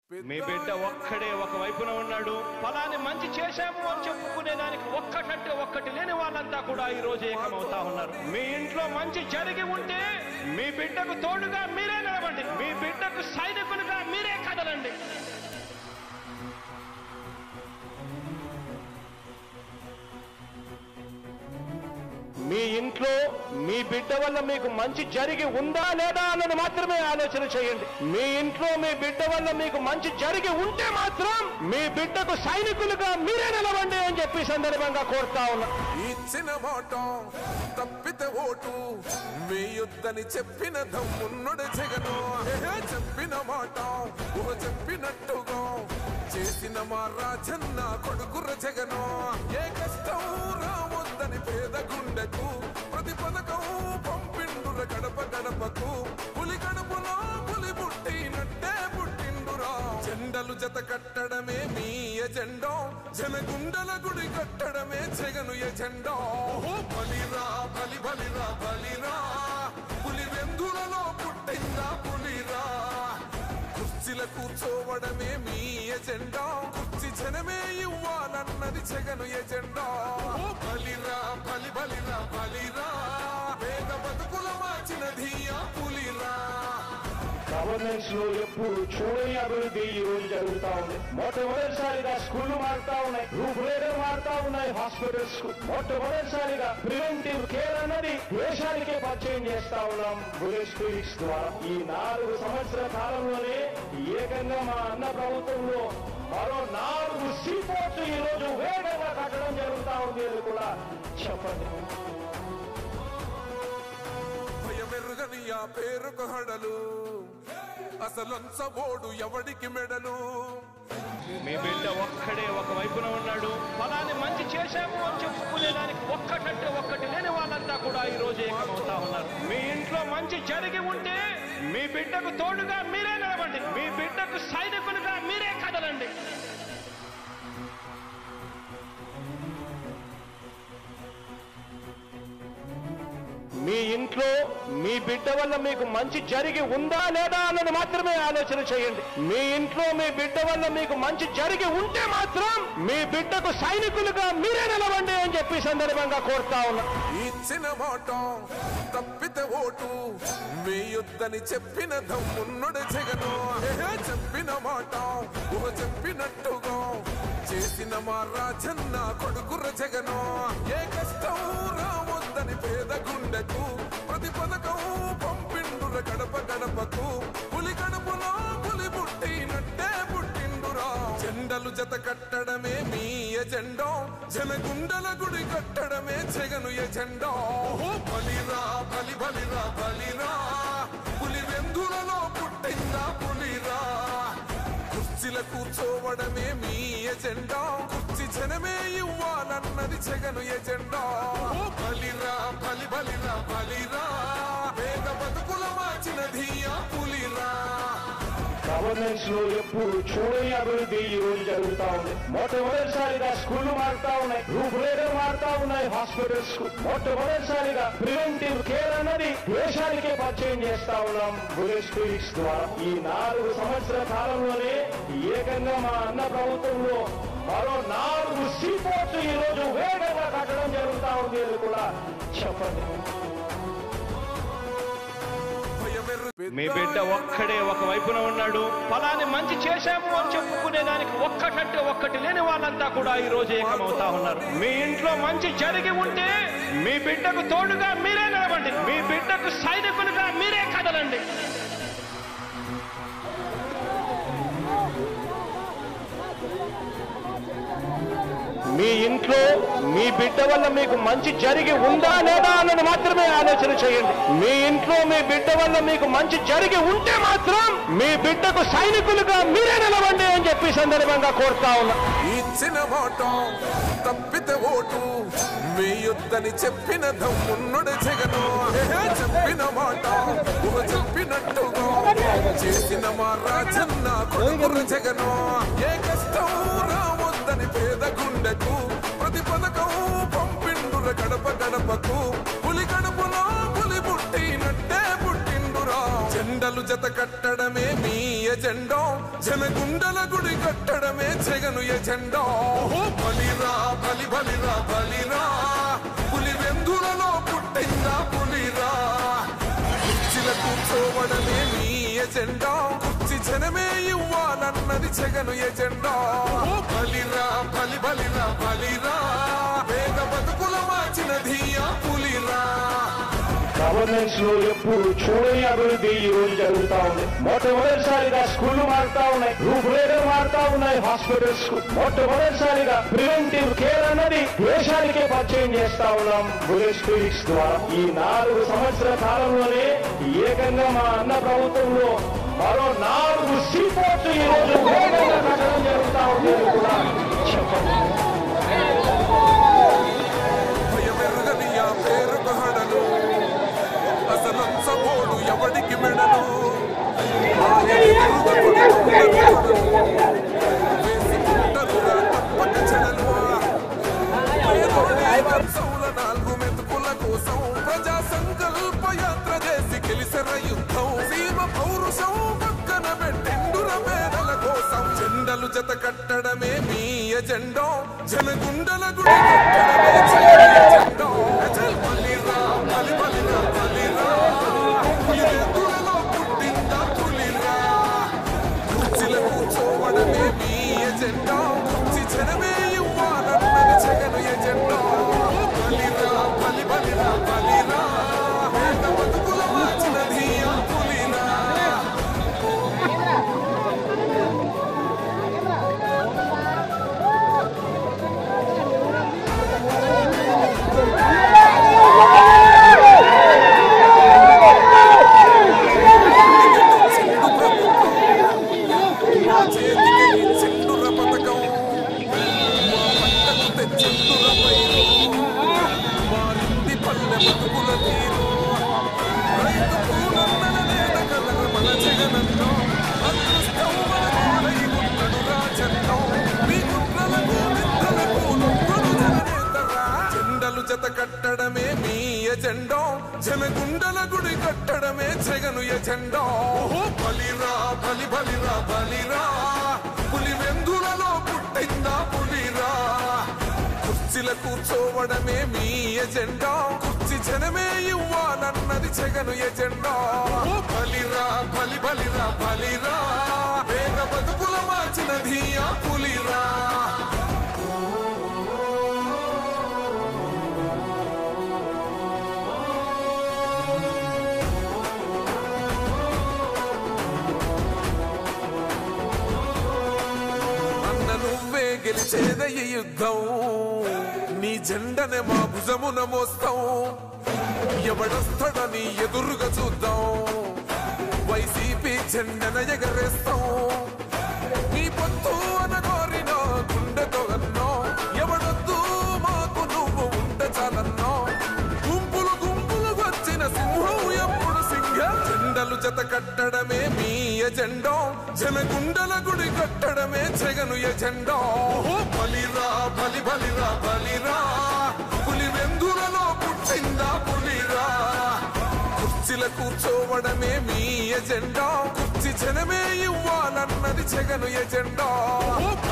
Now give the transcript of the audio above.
మీ బిడ్డ ఒక్కడే ఒక వైపున ఉన్నాడు ఫలాన్ని మంచి చేశాము అని చెప్పుకునే దానికి ఒక్కటంటే ఒక్కటి లేని వాళ్ళంతా కూడా ఈ రోజు ఏకమవుతా ఉన్నారు మీ ఇంట్లో మంచి జరిగి ఉంటే మీ బిడ్డకు తోడుగా మీరే నిలబండి మీ బిడ్డకు సైనికులుగా మీరే కదలండి మీ ఇంట్లో మీ బిడ్డ వల్ల మీకు మంచి జరిగి ఉందా లేదా అన్నది మాత్రమే ఆలోచన చేయండి మీ ఇంట్లో మీ బిడ్డ వల్ల మీకు మంచి జరిగి ఉంటే మాత్రం మీ బిడ్డకు సైనికులుగా మీరే నిలవండి అని చెప్పి ఈ సందర్భంగా కోరుతా ఉన్నా ఇచ్చిన మాట తప్పితే ఓటు వేయొద్దని చెప్పిన దమ్మున్నడు జగను ఏహే, చెప్పిన మాట ఊహ చెప్పినట్టుగా చేసిన మా రాజన్న కొడుకుర జగను ఏ కష్టం రావద్దని పేద గుండెకు ప్రతి పథకం పంపిండుర గడప గడపకు పులి గడపలో పులి పుట్టినట్టే పుట్టిండురా జెండలు జత కట్టడమే మీ ఎజెండా జనగుండల గుడి కట్టడమే జగను ఎజెండా ఓహో బలిరా బలి బలిరా బలిరా పులి వెందులలో పుట్టిందా పులిరా కుర్చీల కూర్చోవడమే మీ ఎజెండా కుర్చీ జనమే ఇవ్వాలన్నది జగను ఎజెండా ఓ బలిరా బలి బలిరా బలిరా వేద బతుకుల మార్చినది ఆ పులిరా గవర్నెన్స్ లో ఎప్పుడు చూడని అభివృద్ధి ఈ రోజు జరుగుతా ఉంది మొట్టమొదటిసారిగా స్కూళ్లు మారుతా ఉన్నాయి రూపురేఖలు మారుతా ఉన్నాయి హాస్పిటల్స్ కు మొట్టమొదటిసారిగా ప్రివెంటివ్ కేర్ అన్నది దేశానికే పరిచయం చేస్తా ఉన్నాం బులెట్ క్లినిక్స్ ద్వారా ఈ నాలుగు సంవత్సరాల కాలంలోనే ఏకంగా మా అన్న ప్రభుత్వంలో మరో నాలుగు సీపోర్ట్స్ ఈ రోజు వేగంగా కట్టడం జరుగుతా ఉంది అని కూడా చెప్పండి భయమెరుగని ఆ పేరుకు హడలు అసలంచబోడు ఎవడికి మెడలు మీ బిడ్డ ఒక్కడే ఒక వైపున ఉన్నాడు ఫలాన్ని మంచి చేశాము అని చెప్పుకునే దానికి ఒక్కటంటే ఒక్కటి లేని వాళ్ళంతా కూడా ఈ రోజు ఏకమవుతా ఉన్నారు మీ ఇంట్లో మంచి జరిగి ఉంటే మీ బిడ్డకు తోడుగా మీరే నిలబండి మీ బిడ్డకు సైనికులుగా మీరే కదలండి మీ ఇంట్లో మీ బిడ్డ వల్ల మీకు మంచి జరిగి ఉందా లేదా అన్నది మాత్రమే ఆలోచన చేయండి మీ ఇంట్లో మీ బిడ్డ వల్ల మీకు మంచి జరిగి ఉంటే మాత్రం మీ బిడ్డకు సైనికులుగా మీరే నిలవండి అని చెప్పి ఈ సందర్భంగా కోరుతా ఉన్నా ఇచ్చిన మాట తప్పితే ఓటు వేయొద్దని చెప్పిన దమ్మున్నడు జగను ఏహే, చెప్పిన మాట ఊహ చెప్పినట్టుగా చేసిన మా రాజన్న కొడుకుర జగను ఏ కష్టం రావద్దని పేద గుండెకు ప్రతి పథకం పంపిండుర గడప గడపకు పులి గడపలో పులి పుట్టినట్టే పుట్టిండురా జెండలు జత కట్టడమే మీ ఎజెండా జనగుండల గుడి కట్టడమే జగను ఎజెండా ఓహో బలిరా బలి బలిరా బలిరా పులి వెందులలో పుట్టిందా పులిరా కుర్చీల కూర్చోవడమే మీ ఎజెండా కుర్చీ జనమే ఇవ్వాలన్నది జగను ఎజెండా ఓ బలిరా బలి బలిరా బలిరా పేద బతుకుల మార్చినది ఆ పులిరా గవర్నెన్స్ లో ఎప్పుడు చూడని అభివృద్ధి ఈ రోజు జరుగుతా ఉంది మొట్టమొదటిసారిగా స్కూళ్లు మారుతా ఉన్నాయి రూపురేఖలు మారుతా ఉన్నాయి హాస్పిటల్స్ కు మొట్టమొదటిసారిగా ప్రివెంటివ్ కేర్ అన్నది దేశానికే పరిచయం చేస్తా ఉన్నాం బులెట్ క్లినిక్స్ ద్వారా ఈ నాలుగు సంవత్సరాల కాలంలోనే ఏకంగా మా అన్న ప్రభుత్వంలో మరో నాలుగు సీపోర్ట్స్ ఈ రోజు వేగంగా కట్టడం జరుగుతా ఉంది అని కూడా చెప్పండి మీ బిడ్డ ఒక్కడే ఒక వైపున ఉన్నాడు ఫలాన్ని మంచి చేశాము అని చెప్పుకునే దానికి ఒక్కటంటే ఒక్కటి లేని వాళ్ళంతా కూడా ఈ రోజు ఏకమవుతా ఉన్నారు మీ ఇంట్లో మంచి జరిగి ఉంటే మీ బిడ్డకు తోడుగా మీరే నిలబండి మీ బిడ్డకు సైనికులుగా మీరే కదలండి మీ ఇంట్లో మీ బిడ్డ వల్ల మీకు మంచి జరిగి ఉందా లేదా అన్నది మాత్రమే ఆలోచన చేయండి మీ ఇంట్లో మీ బిడ్డ వల్ల మీకు మంచి జరిగి ఉంటే మాత్రం మీ బిడ్డకు సైనికులుగా మీరే నిలవండి అని చెప్పి ఈ సందర్భంగా కోరుతా ఉన్నా ఇచ్చిన మాట తప్పితే ఓటు వేయొద్దని చెప్పిన దమ్మున్నడు జగను ఏహే, చెప్పిన మాట ఊహ చెప్పినట్టుగా చేసిన మా రాజన్న కొడుకుర జగను ఏ కష్టం రావద్దని పేద గుండెకు ప్రతి పథకం పంపిండుర గడప గడపకు పులి గడపలో పులి పుట్టినట్టే పుట్టిండురా జెండలు జత కట్టడమే మీ ఎజెండా జనగుండల గుడి కట్టడమే జగను ఎజెండా ఓ బలిరా బలి బలిరా బలిరా పులి వెందులలో పుట్టిందా పులిరా కుర్చీల కూర్చోవడమే మీ ఎజెండా కుర్చీ జనమే ఇవ్వాలన్నది జగను ఎజెండా ఓ బలిరా బలి బలిరా బలిరా వేద బతుకుల మార్చినది ఆ పులిరా గవర్నెన్స్ లో ఎప్పుడు చూడని అభివృద్ధి ఈ రోజు జరుగుతా ఉంది మొట్టమొదటిసారిగా స్కూళ్లు మారుతా ఉన్నాయి రూపురేఖలు మారుతా ఉన్నాయి హాస్పిటల్స్ కు మొట్టమొదటిసారిగా ప్రివెంటివ్ కేర్ అన్నది దేశానికే పరిచయం చేస్తా ఉన్నాం బులెట్ క్లినిక్స్ ద్వారా ఈ నాలుగు సంవత్సరాల కాలంలోనే ఏకంగా మా అన్న ప్రభుత్వంలో మరో నాలుగు సీపోర్ట్లు ఈ రోజు వేగంగా కట్టడం జరుగుతా ఉంది అని కూడా చెప్పండి భయమెరగని ఆ పేరు హడలు అసలంచబోడు ఎవడికి మెడలు వేసుకుంటరురా తప్పక చెడలు సౌల నాలుగు మెతుకుల కోసం ప్రజా సంకల్ప యాత్ర చేసి గెలిసిన యుద్ధం సీమ పౌరుషం పక్కన పెట్టిండుర పేదల కోసం జెండలు జత కట్టడమే మీ ఎజెండో జనగుండల గుడి కట్టడమే జగన్ ఎజెండో అచల్ బలిరా బలి బలిరా బలిరా పులివెందులలో పుట్టిందా పులిరా కుర్చీల కూర్చోవడమే మీ ఎజెండా కుర్చీ జనమే ఇవ్వాలన్నది జగన్ ఎజెండా బలిరా బలి బలిరా బలిరా వేద బతుకుల మార్చినది ఆ పులిరా మా చేతికి చెండుర పథకం మా పంటకు తెచ్చెండుర పైరు మారింది పల్లె బతుకుల తీరు రైతు పూలన్నల నేత కలర మన జగనన్నో అదృష్టం మన తోడై ఉన్నడు రాజన్నో మీ కుట్రలకు నిందలకు నొక్కడు జననేతరా జెండలు జత కట్టడమే మీ ఎజెండో జనగుండల గుడి కట్టడమే జగను ఎజెండో ఓహో బలిరా బలి బలిరా బలిరా పులి వెందులలో పుట్టిందా పులిరా కుర్చీల కూర్చోవడమే మీ ఎజెండా కుర్చీ జనమే ఇవ్వాలన్నది జగను ఎజెండా ఓ బలిరా బలి బలిరా బలిరా వేగ బతుకుల మార్చినది ఆ పులిరా అన్న నువ్వే గెలిచేద ఈ యుద్ధం నీ జెండనే మా భుజమున మోస్తాం ఎవడొస్తాడని ఎదురుగా చూద్దాం వైసీపీ జెండన ఎగరేస్తాం నీ పొత్తు అనగోరిన గుండెతో అన్నో ఎవడొద్దు మాకు నువ్వు ఉంటే చాలన్నో గుంపులు గుంపులు వచ్చిన సింహం ఎప్పుడు సింహ జెండలు జత కట్టడమే మీ ఎజెండో జనగుండల గుడి కట్టడమే జగను ఎజెండో ఓ బలిరా బలి బలిరా బలిరా పులి వెందులలో పుట్టిందా పులిరా కుర్చీల కూర్చోవడమే మీ ఎజెండా కుర్చీ జనమే ఇవ్వాలన్నది జగను ఎజెండా ఓ